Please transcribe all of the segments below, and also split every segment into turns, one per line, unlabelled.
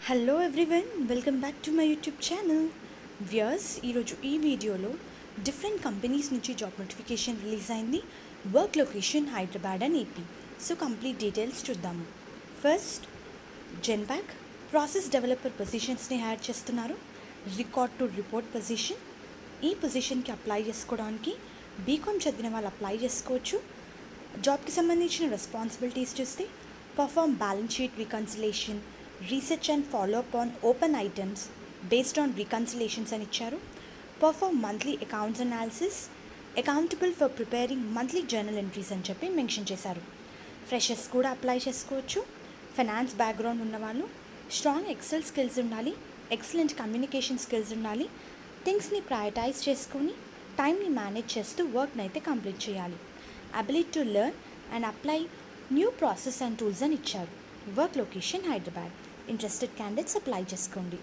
Hello everyone welcome back to my YouTube channel viewers ఈరోజు ఈ వీడియోలో డిఫరెంట్ కంపెనీస్ నుంచి జాబ్ నోటిఫికేషన్ రిలీజ్ అయింది work location Hyderabad and AP so complete details చూద్దాము first Genpact process developer పొజిషన్స్ని హ్యాడ్ చేస్తున్నారు రికార్డ్ టు రిపోర్ట్ పొజిషన్ ఈ పొజిషన్కి అప్లై చేసుకోవడానికి బీకామ్ చదివిన వాళ్ళు అప్లై చేసుకోవచ్చు జాబ్కి సంబంధించిన రెస్పాన్సిబిలిటీస్ చూస్తే perform balance sheet reconciliation research and follow up on open items based on reconciliations అని ఇచ్చారు perform monthly accounts analysis accountable for preparing monthly journal entries అని చెప్పి మెన్షన్ చేశారు ఫ్రెషర్స్ కూడా అప్లై చేసుకోవచ్చు ఫైనాన్స్ బ్యాక్గ్రౌండ్ ఉన్నవాళ్ళు స్ట్రాంగ్ ఎక్సెల్ స్కిల్స్ ఉండాలి excellent communication skills ఉండాలి థింగ్స్ని ప్రయారిటైజ్ చేసుకొని టైంని మేనేజ్ చేస్తూ వర్క్ని అయితే కంప్లీట్ చేయాలి ability to learn and apply new process and tools అని ఇచ్చారు work location Hyderabad interested candidates apply చేసుకోండి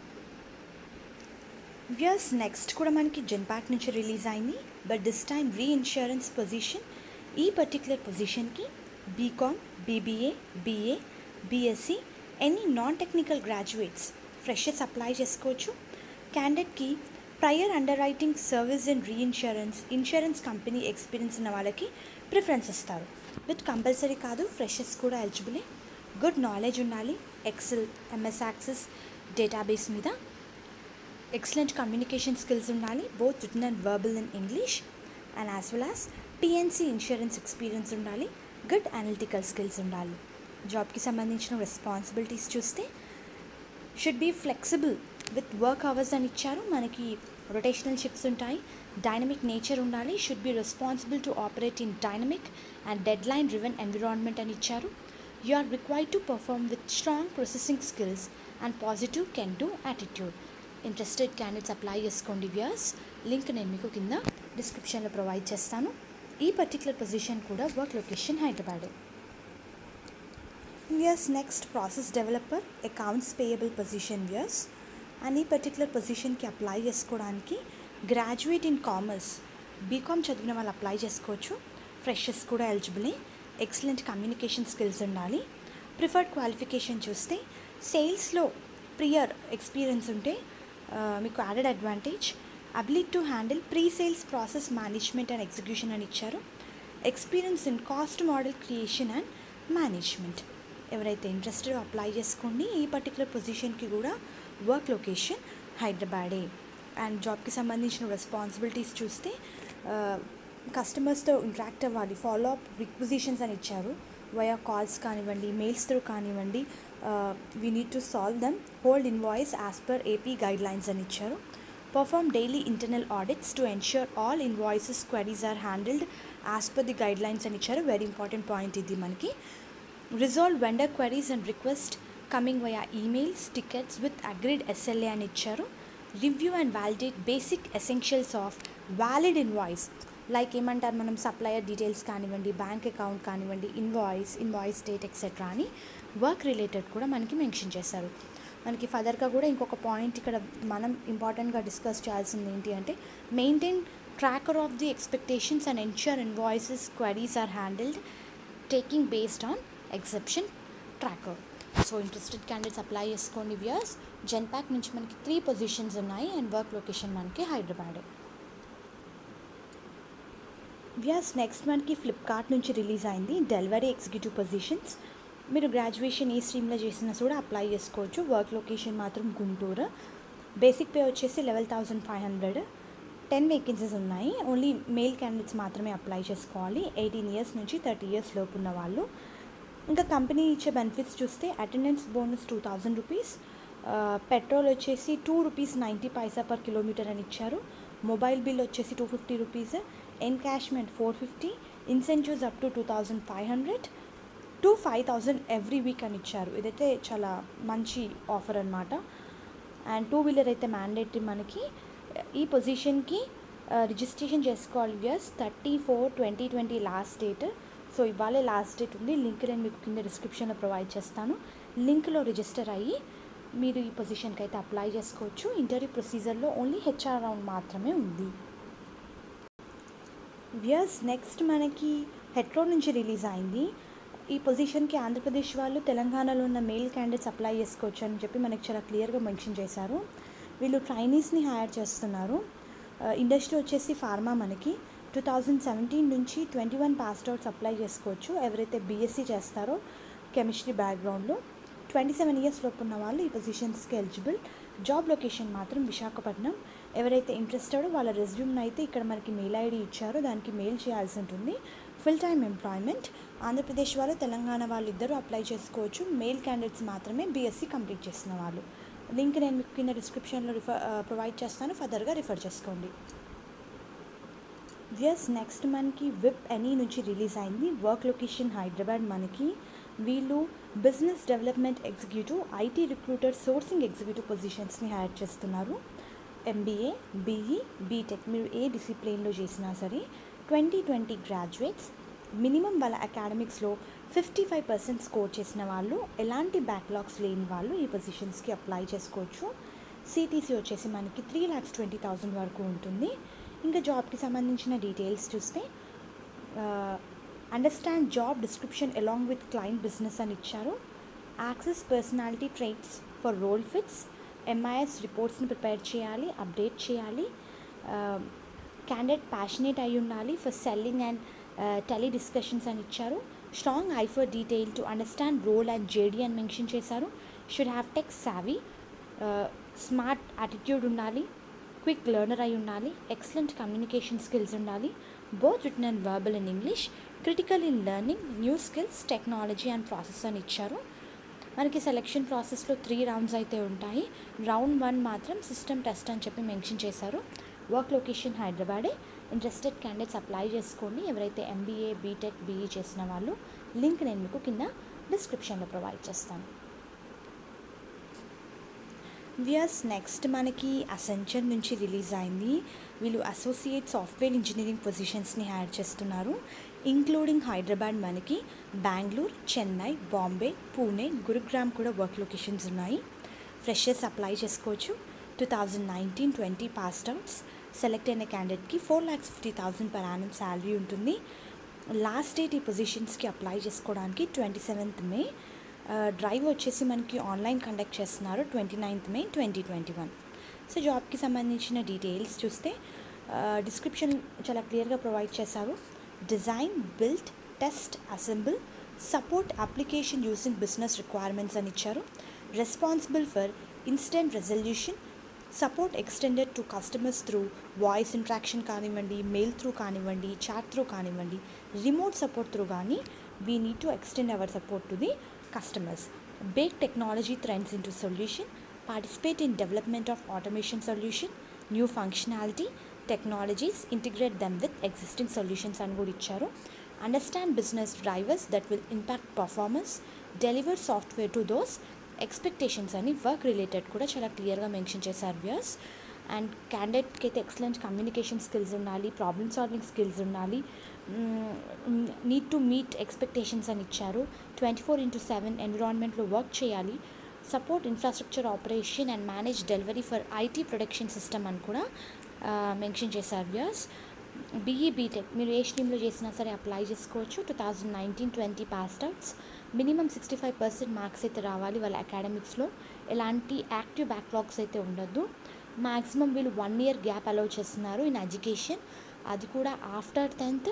వ్యూస్ నెక్స్ట్ కూడా మనకి జెన్పాక్ నుంచి రిలీజ్ అయింది but this time reinsurance position ఈ పర్టిక్యులర్ పొజిషన్కి BCom BBA BA BSc any non technical graduates freshers apply చేసుకోవచ్చు క్యాండిడేట్కి prior underwriting service and reinsurance insurance company experience ఉన్న వాళ్ళకి ప్రిఫరెన్స్ ఇస్తారు విత్ కంపల్సరీ కాదు ఫ్రెషర్స్ కూడా ఎలిజిబులే గుడ్ నాలెడ్జ్ ఉండాలి ఎక్సెల్ ఎంఎస్ యాక్సెస్ డేటాబేస్ మీద ఎక్సలెంట్ కమ్యూనికేషన్ స్కిల్స్ ఉండాలి both written and verbal in English and as well as PNC insurance experience ఉండాలి good analytical skills ఉండాలి జాబ్కి సంబంధించిన రెస్పాన్సిబిలిటీస్ చూస్తే should be flexible with work hours అని ఇచ్చారు మనకి రొటేషనల్ షిఫ్ట్స్ ఉంటాయి డైనమిక్ నేచర్ ఉండాలి should be responsible to operate in dynamic and deadline driven environment అని ఇచ్చారు you are required to perform with strong processing skills and positive can do attitude interested candidates apply చేసుకోండి viewers link నేను మీకు కింద డిస్క్రిప్షన్లో provide చేస్తాను ఈ particular position కూడా వర్క్ లొకేషన్ హైదరాబాదే viewers next process developer accounts payable position viewers and ఈ పర్టికులర్ పొజిషన్కి అప్లై చేసుకోవడానికి గ్రాడ్యుయేట్ ఇన్ కామర్స్ బీకామ్ చదివిన వాళ్ళు అప్లై చేసుకోవచ్చు ఫ్రెషర్స్ కూడా ఎలిజిబులే ఎక్సలెంట్ కమ్యూనికేషన్ స్కిల్స్ ఉండాలి ప్రిఫర్డ్ క్వాలిఫికేషన్ చూస్తే సేల్స్లో ప్రియర్ ఎక్స్పీరియన్స్ ఉంటే మీకు added advantage ability to handle pre sales process management and execution అని ఇచ్చారు experience in cost model creation and management ఎవరైతే ఇంట్రెస్టెడ్ అప్లై చేసుకోండి ఈ పర్టికులర్ పొజిషన్కి కూడా వర్క్ లొకేషన్ హైదరాబాదే అండ్ జాబ్కి సంబంధించిన రెస్పాన్సిబిలిటీస్ చూస్తే కస్టమర్స్తో ఇంటరాక్ట్ అవ్వాలి ఫాలో అప్ రిక్విజిషన్స్ అని ఇచ్చారు వయా కాల్స్ కానివ్వండి మెయిల్స్ త్రూ కానివ్వండి we need to solve them hold invoice as per AP guidelines అని ఇచ్చారు perform daily internal audits to ensure all invoices queries are handled as per the guidelines అని ఇచ్చారు very important point ఇది మనకి resolve vendor queries and request coming via emails tickets with agreed SLA అని ఇచ్చారు review and validate basic essentials of valid invoice like ఏమంటారు మనం supplier details కానివ్వండి bank account కానివ్వండి ఇన్వాయిస్ ఇన్వాయిస్ డేట్ ఎక్సెట్రా అని work related కూడా మనకి mention చేశారు మనకి ఫర్దర్గా కూడా ఇంకొక పాయింట్ ఇక్కడ మనం ఇంపార్టెంట్గా డిస్కస్ చేయాల్సింది ఏంటి అంటే maintain tracker of the expectations and ensure invoices queries are handled taking based on exception tracker so interested candidates apply చేసుకోండి వ్యూయర్స్ జెన్పాక్ నుంచి మనకి త్రీ పొజిషన్స్ ఉన్నాయి అండ్ వర్క్ లొకేషన్ మనకి హైదరాబాద్ వ్యూయర్స్ నెక్స్ట్ మనకి ఫ్లిప్కార్ట్ నుంచి రిలీజ్ అయింది delivery executive positions మీరు graduation ఏ స్ట్రీమ్లో చేసినా కూడా అప్లై చేసుకోవచ్చు వర్క్ లొకేషన్ మాత్రం గుంటూరు బేసిక్ పే వచ్చేసి eleven thousand five hundred ten vacancies ఉన్నాయి ఓన్లీ మేల్ క్యాండిడేట్స్ మాత్రమే అప్లై చేసుకోవాలి ఎయిటీన్ ఇయర్స్ నుంచి థర్టీ ఇయర్స్ లోపు ఉన్న వాళ్ళు ఇంకా కంపెనీ ఇచ్చే బెనిఫిట్స్ చూస్తే attendance bonus two thousand rupees petrol వచ్చేసి two rupees ninety paisa per kilometre అని ఇచ్చారు మొబైల్ బిల్ వచ్చేసి two fifty rupees encashment four fifty incentives up to two thousand five hundred to five thousand every week అని ఇచ్చారు ఇదైతే చాలా మంచి offer అనమాట అండ్ టూ వీలర్ అయితే మ్యాండేటరీ మనకి ఈ పొజిషన్కి రిజిస్ట్రేషన్ చేసుకోవాలి years thirty four twenty twenty last date so ఇవాళే లాస్ట్ డేట్ ఉంది లింక్ నేను మీకు కింద డిస్క్రిప్షన్లో ప్రొవైడ్ చేస్తాను లింక్లో రిజిస్టర్ అయ్యి మీరు ఈ పొజిషన్కి అయితే అప్లై చేసుకోవచ్చు ఇంటర్వ్యూ ప్రొసీజర్లో ఓన్లీ హెచ్ఆర్ రౌండ్ మాత్రమే ఉంది వియర్స్ నెక్స్ట్ మనకి హెట్రో నుంచి రిలీజ్ అయింది ఈ పొజిషన్కి ఆంధ్రప్రదేశ్ వాళ్ళు తెలంగాణలో ఉన్న మెయిల్ క్యాండిడేట్స్ అప్లై చేసుకోవచ్చు అని చెప్పి మనకి చాలా క్లియర్గా మెన్షన్ చేశారు వీళ్ళు ట్రైనీస్ని హైర్ చేస్తున్నారు ఇండస్ట్రీ వచ్చేసి ఫార్మా మనకి టూ థౌజండ్ సెవెంటీన్ నుంచి twenty one passed outs apply చేసుకోవచ్చు ఎవరైతే బీఎస్సీ చేస్తారో కెమిస్ట్రీ బ్యాక్గ్రౌండ్లో ట్వంటీ సెవెన్ ఇయర్స్ లోపు ఉన్న వాళ్ళు ఈ పొజిషన్స్కి ఎలిజిబుల్ జాబ్ లొకేషన్ మాత్రం విశాఖపట్నం ఎవరైతే ఇంట్రెస్టెడ్ వాళ్ళ రెజ్యూమ్ని అయితే ఇక్కడ మనకి మెయిల్ ఐడి ఇచ్చారో దానికి మెయిల్ చేయాల్సి ఉంటుంది ఫుల్ టైమ్ ఎంప్లాయ్మెంట్ ఆంధ్రప్రదేశ్ వాళ్ళు తెలంగాణ వాళ్ళు ఇద్దరు అప్లై చేసుకోవచ్చు మెయిల్ క్యాండిడేట్స్ మాత్రమే బీఎస్సీ కంప్లీట్ చేసిన వాళ్ళు లింక్ నేను మీకు కింద డిస్క్రిప్షన్లో రిఫర్ ప్రొవైడ్ చేస్తాను ఫర్దర్గా రిఫర్ చేసుకోండి వియర్స్ నెక్స్ట్ మనకి విప్ ఎనీ నుంచి రిలీజ్ అయింది వర్క్ లొకేషన్ హైదరాబాద్ మనకి వీళ్ళు business development executive IT recruiter sourcing executive పొజిషన్స్ని హైర్ చేస్తున్నారు ఎంబీఏ బీఈ బీటెక్ మీరు ఏ డిసిప్లిన్లో చేసినా సరే ట్వంటీ ట్వంటీ గ్రాడ్యుయేట్స్ మినిమం వాళ్ళ అకాడమిక్స్లో ఫిఫ్టీ ఫైవ్ పర్సెంట్ స్కోర్ చేసిన వాళ్ళు ఎలాంటి బ్యాక్లాగ్స్ లేని వాళ్ళు ఈ పొజిషన్స్కి అప్లై చేసుకోవచ్చు సిటీసీ వచ్చేసి మనకి త్రీ ల్యాక్స్ ట్వంటీ థౌజండ్ వరకు ఉంటుంది ఇంకా జాబ్కి సంబంధించిన డీటెయిల్స్ చూస్తే understand job description along with client business అని ఇచ్చారు access personality traits for role fits MIS రిపోర్ట్స్ని ప్రిపేర్ చేయాలి అప్డేట్ చేయాలి క్యాండిడేట్ ప్యాషనేట్ అయి ఉండాలి for selling and tele discussions అని ఇచ్చారు strong eye for detail to understand role and JD అని మెన్షన్ చేశారు should have tech savvy smart attitude ఉండాలి క్విక్ లెర్నర్ అయి ఉండాలి ఎక్సలెంట్ కమ్యూనికేషన్ స్కిల్స్ ఉండాలి both written and verbal in English critical in learning new skills technology and process అని ఇచ్చారు మనకి selection ప్రాసెస్లో త్రీ రౌండ్స్ అయితే ఉంటాయి రౌండ్ వన్ మాత్రం సిస్టమ్ టెస్ట్ అని చెప్పి మెన్షన్ చేశారు వర్క్ లొకేషన్ హైదరాబాదే ఇంట్రెస్టెడ్ క్యాండిడేట్స్ అప్లై చేసుకోండి ఎవరైతే ఎంబీఏ బీటెక్ బీఈ చేసిన వాళ్ళు లింక్ నేను మీకు కింద డిస్క్రిప్షన్లో ప్రొవైడ్ చేస్తాను వియర్స్ నెక్స్ట్ మనకి అసెంచర్ నుంచి రిలీజ్ అయింది వీళ్ళు అసోసియేట్ సాఫ్ట్వేర్ ఇంజనీరింగ్ పొజిషన్స్ని హైర్ చేస్తున్నారు ఇంక్లూడింగ్ హైదరాబాద్ మనకి బెంగళూరు చెన్నై బాంబే పూణే గురుగ్రామ్ కూడా వర్క్ లొకేషన్స్ ఉన్నాయి ఫ్రెషర్స్ అప్లై చేసుకోవచ్చు two thousand nineteen twenty passed outs select అయిన క్యాండిడేట్కి four lakhs fifty thousand per annum salary ఉంటుంది లాస్ట్ డేట్ ఈ పొజిషన్స్కి అప్లై చేసుకోవడానికి ట్వంటీ సెవెంత్ మే డ్రైవ్ వచ్చేసి మనకి ఆన్లైన్ కండక్ట్ చేస్తున్నారు twenty ninth May twenty twenty one so జాబ్కి సంబంధించిన డీటెయిల్స్ చూస్తే డిస్క్రిప్షన్ చాలా క్లియర్గా ప్రొవైడ్ చేశారు design build test assemble support application using business requirements అని ఇచ్చారు responsible for instant resolution support extended to customers through voice interaction కానివ్వండి మెయిల్ త్రూ కానివ్వండి చాట్ త్రూ కానివ్వండి రిమోట్ సపోర్ట్ త్రూ కానీ we need to extend our support to the customers. Bake technology trends into solution. Participate in development of automation solution, new functionality, technologies, integrate them with existing solutions and good icharu. Understand business drivers that will impact performance. Deliver software to those expectations అని work related కూడా చాలా క్లియర్గా mention చేశారు views and క్యాండిడేట్కి అయితే excellent communication skills ఉండాలి problem solving skills ఉండాలి need to meet expectations అని ఇచ్చారు ట్వంటీ ఫోర్ ఇంటూ సెవెన్ ఎన్విరాన్మెంట్లో వర్క్ చేయాలి support infrastructure operation and manage delivery for IT production system అని కూడా మెన్షన్ చేశారు వ్యూస్ బీఈ బీటెక్ మీరు ఏ స్ట్రీమ్లో చేసినా సరే అప్లై చేసుకోవచ్చు two thousand nineteen twenty passed outs minimum sixty five percent marks అయితే రావాలి వాళ్ళ అకాడమిక్స్లో ఎలాంటి యాక్టివ్ బ్యాక్లాగ్స్ అయితే ఉండొద్దు మ్యాక్సిమం వీళ్ళు వన్ ఇయర్ గ్యాప్ అలౌ చేస్తున్నారు ఇన్ ఎడ్యుకేషన్ అది కూడా after tenth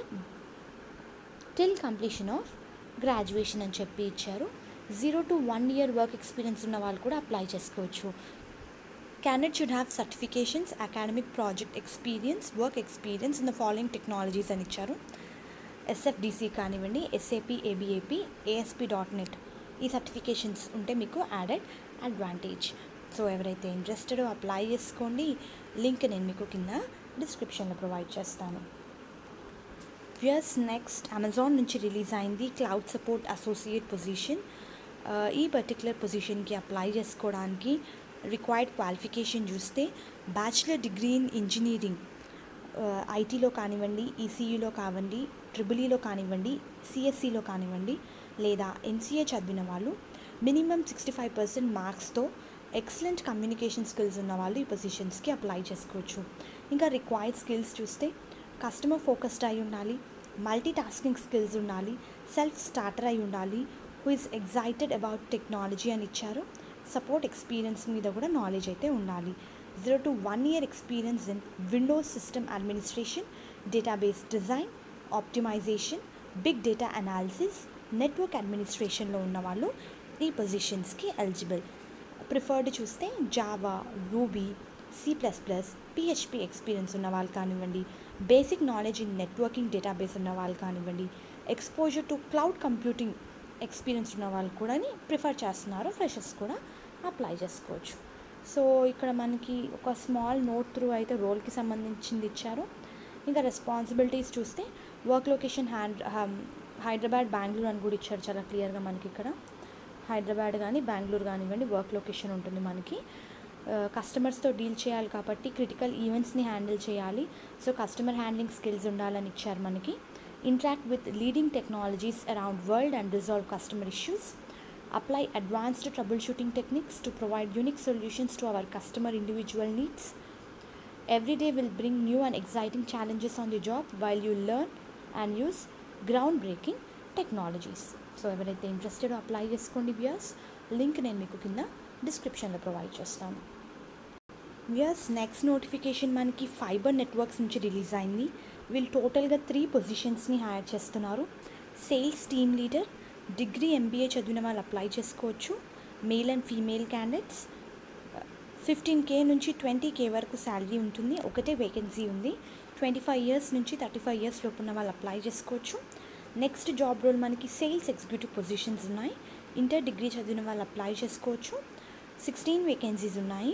till completion of graduation అని చెప్పి ఇచ్చారు zero to one year work experience ఉన్న వాళ్ళు కూడా అప్లై చేసుకోవచ్చు candidate should have certifications academic project experience work experience in the following technologies అని ఇచ్చారు ఎస్ఎఫ్డిసి కానివ్వండి SAP ABAP ASP dot net ఈ సర్టిఫికేషన్స్ ఉంటే మీకు యాడెడ్ అడ్వాంటేజ్ సో ఎవరైతే ఇంట్రెస్టెడ్ అప్లై చేసుకోండి లింక్ నేను మీకు కింద డిస్క్రిప్షన్లో ప్రొవైడ్ చేస్తాను వ్యూయర్స్ నెక్స్ట్ అమెజాన్ నుంచి రిలీజ్ అయింది క్లౌడ్ సపోర్ట్ అసోసియేట్ పొజిషన్ ఈ పర్టికులర్ పొజిషన్కి అప్లై చేసుకోవడానికి రిక్వైర్డ్ క్వాలిఫికేషన్ చూస్తే బ్యాచిలర్ డిగ్రీ ఇన్ ఇంజనీరింగ్ ఐటీలో కానివ్వండి ఈసీయూలో కానివ్వండి ట్రిబులీలో కానివ్వండి సిఎస్సిలో కానివ్వండి లేదా ఎంసీఏ చదివిన వాళ్ళు మినిమం సిక్స్టీ ఫైవ్ పర్సెంట్ మార్క్స్తో ఎక్సలెంట్ కమ్యూనికేషన్ స్కిల్స్ ఉన్న వాళ్ళు ఈ పొజిషన్స్కి అప్లై చేసుకోవచ్చు ఇంకా రిక్వైర్డ్ స్కిల్స్ చూస్తే కస్టమర్ ఫోకస్డ్ అయి ఉండాలి మల్టీ టాస్కింగ్ స్కిల్స్ ఉండాలి సెల్ఫ్ స్టార్టర్ అయి ఉండాలి who is excited about technology అని ఇచ్చారు సపోర్ట్ ఎక్స్పీరియన్స్ మీద కూడా నాలెడ్జ్ అయితే ఉండాలి zero to one year experience in Windows system administration database design optimization big data analysis network అడ్మినిస్ట్రేషన్లో ఉన్న వాళ్ళు ఈ పొజిషన్స్కి ఎలిజిబుల్ ప్రిఫర్డ్ చూస్తే Java Ruby C plus plus PHP experience ఉన్న వాళ్ళు కానివ్వండి basic knowledge in networking database ఉన్న వాళ్ళు కానివ్వండి exposure to cloud computing experience ఉన్న వాళ్ళు కూడా ప్రిఫర్ చేస్తున్నారు ఫ్రెషర్స్ కూడా అప్లై చేసుకోవచ్చు సో ఇక్కడ మనకి ఒక స్మాల్ నోట్ త్రూ అయితే రోల్కి సంబంధించింది ఇచ్చారు ఇంకా రెస్పాన్సిబిలిటీస్ చూస్తే work location and Hyderabad Bengaluru అని కూడా ఇచ్చారు చాలా క్లియర్గా మనకి ఇక్కడ హైదరాబాద్ కానీ బెంగళూరు కానివ్వండి వర్క్ లొకేషన్ ఉంటుంది మనకి కస్టమర్స్తో డీల్ చేయాలి కాబట్టి క్రిటికల్ ఈవెంట్స్ని హ్యాండిల్ చేయాలి సో కస్టమర్ హ్యాండ్లింగ్ స్కిల్స్ ఉండాలని ఇచ్చారు మనకి interact with leading technologies around world and resolve customer issues apply advanced troubleshooting techniques to provide unique solutions to our customer individual needs. Every day will bring new and exciting challenges on the job while you learn and use groundbreaking technologies. So ఎవరైతే interested apply చేసుకోండి viewers link నేను మీకు కింద డిస్క్రిప్షన్లో provide చేస్తాను viewers next notification మనకి fiber networks నుంచి release అయింది వీళ్ళు టోటల్గా త్రీ పొజిషన్స్ని హైర్ చేస్తున్నారు sales team leader degree MBA చదివిన వాళ్ళు అప్లై చేసుకోవచ్చు male and female candidates fifteen K నుంచి ట్వంటీ కే వరకు శాలరీ ఉంటుంది ఒకటే వేకెన్సీ ఉంది ట్వంటీ ఫైవ్ ఇయర్స్ నుంచి థర్టీ ఫైవ్ ఇయర్స్ లోపు ఉన్న వాళ్ళు అప్లై చేసుకోవచ్చు నెక్స్ట్ జాబ్ రోల్ మనకి సేల్స్ ఎగ్జిక్యూటివ్ పొజిషన్స్ ఉన్నాయి ఇంటర్ డిగ్రీ చదివిన వాళ్ళు అప్లై చేసుకోవచ్చు సిక్స్టీన్ వేకెన్సీస్ ఉన్నాయి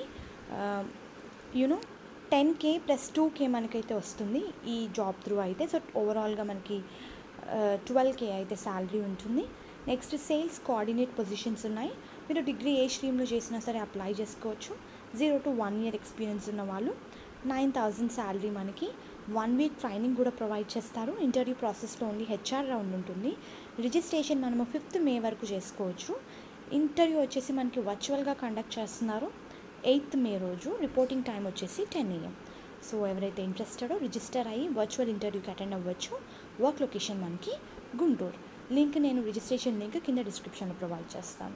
you know ten K plus two K మనకైతే వస్తుంది ఈ జాబ్ త్రూ అయితే సో ఓవరాల్గా మనకి ట్వెల్వ్ కే అయితే శాలరీ ఉంటుంది నెక్స్ట్ సేల్స్ కోఆర్డినేట్ పొజిషన్స్ ఉన్నాయి మీరు డిగ్రీ ఏ స్ట్రీమ్లో చేసినా సరే అప్లై చేసుకోవచ్చు zero to one year experience ఉన్న వాళ్ళు నైన్ థౌజండ్ శాలరీ మనకి వన్ వీక్ ట్రైనింగ్ కూడా ప్రొవైడ్ చేస్తారు ఇంటర్వ్యూ ప్రాసెస్లో ఓన్లీ హెచ్ఆర్ రౌండ్ ఉంటుంది రిజిస్ట్రేషన్ మనము ఫిఫ్త్ మే వరకు చేసుకోవచ్చు ఇంటర్వ్యూ వచ్చేసి మనకి వర్చువల్గా కండక్ట్ చేస్తున్నారు ఎయిత్ మే రోజు రిపోర్టింగ్ టైం వచ్చేసి టెన్ ఏఎం సో ఎవరైతే ఇంట్రెస్టెడో రిజిస్టర్ అయ్యి వర్చువల్ ఇంటర్వ్యూకి అటెండ్ అవ్వచ్చు వర్క్ లొకేషన్ మనకి గుంటూరు లింక్ నేను రిజిస్ట్రేషన్ లింక్ కింద డిస్క్రిప్షన్లో ప్రొవైడ్ చేస్తాను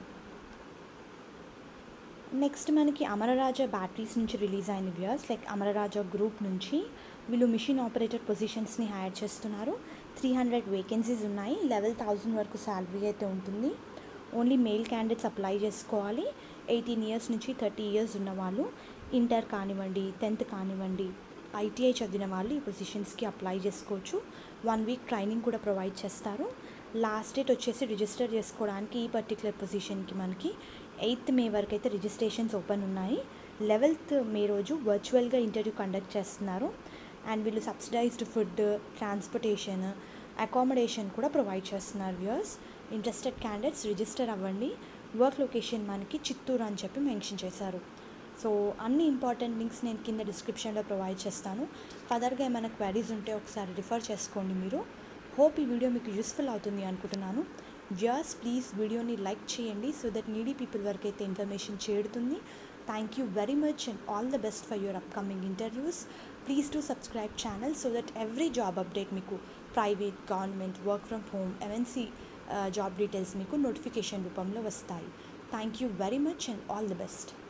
నెక్స్ట్ మనకి అమరరాజా బ్యాటరీస్ నుంచి రిలీజ్ అయిన వ్యూయర్స్ లైక్ అమరరాజా గ్రూప్ నుంచి వీళ్ళు మిషన్ ఆపరేటర్ పొజిషన్స్ని హైర్ చేస్తున్నారు త్రీ హండ్రెడ్ వేకెన్సీస్ ఉన్నాయి లెవెల్ థౌజండ్ వరకు శాలరీ అయితే ఉంటుంది ఓన్లీ మేల్ క్యాండిడేట్స్ అప్లై చేసుకోవాలి ఎయిటీన్ ఇయర్స్ నుంచి థర్టీ ఇయర్స్ ఉన్న వాళ్ళు ఇంటర్ కానివ్వండి టెన్త్ కానివ్వండి ఐటీఐ చదివిన వాళ్ళు ఈ పొజిషన్స్కి అప్లై చేసుకోవచ్చు వన్ వీక్ ట్రైనింగ్ కూడా ప్రొవైడ్ చేస్తారు లాస్ట్ డేట్ వచ్చేసి రిజిస్టర్ చేసుకోవడానికి ఈ పర్టికులర్ పొజిషన్కి మనకి ఎయిత్ మే వరకు అయితే రిజిస్ట్రేషన్స్ ఓపెన్ ఉన్నాయి లెవెల్త్ మే రోజు వర్చువల్గా ఇంటర్వ్యూ కండక్ట్ చేస్తున్నారు అండ్ వీళ్ళు సబ్సిడైజ్డ్ ఫుడ్ ట్రాన్స్పోర్టేషన్ అకామిడేషన్ కూడా ప్రొవైడ్ చేస్తున్నారు వ్యూయర్స్ ఇంట్రెస్టెడ్ క్యాండిడేట్స్ రిజిస్టర్ అవ్వండి వర్క్ లొకేషన్ మనకి చిత్తూరు అని చెప్పి మెన్షన్ చేశారు సో అన్ని ఇంపార్టెంట్ లింక్స్ నేను కింద డిస్క్రిప్షన్లో ప్రొవైడ్ చేస్తాను ఫర్దర్గా ఏమైనా క్వైరీస్ ఉంటే ఒకసారి రిఫర్ చేసుకోండి మీరు హోప్ ఈ వీడియో మీకు యూస్ఫుల్ అవుతుంది అనుకుంటున్నాను వ్యూయర్స్ ప్లీజ్ వీడియోని లైక్ చేయండి సో దట్ నీడీ పీపుల్ వరకు అయితే ఇన్ఫర్మేషన్ చేరుతుంది thank you very much and all the best for your upcoming interviews please to subscribe channel so that every job update మీకు private government work from home MNC job details మీకు notification రూపంలో వస్తాయి thank you very much and all the best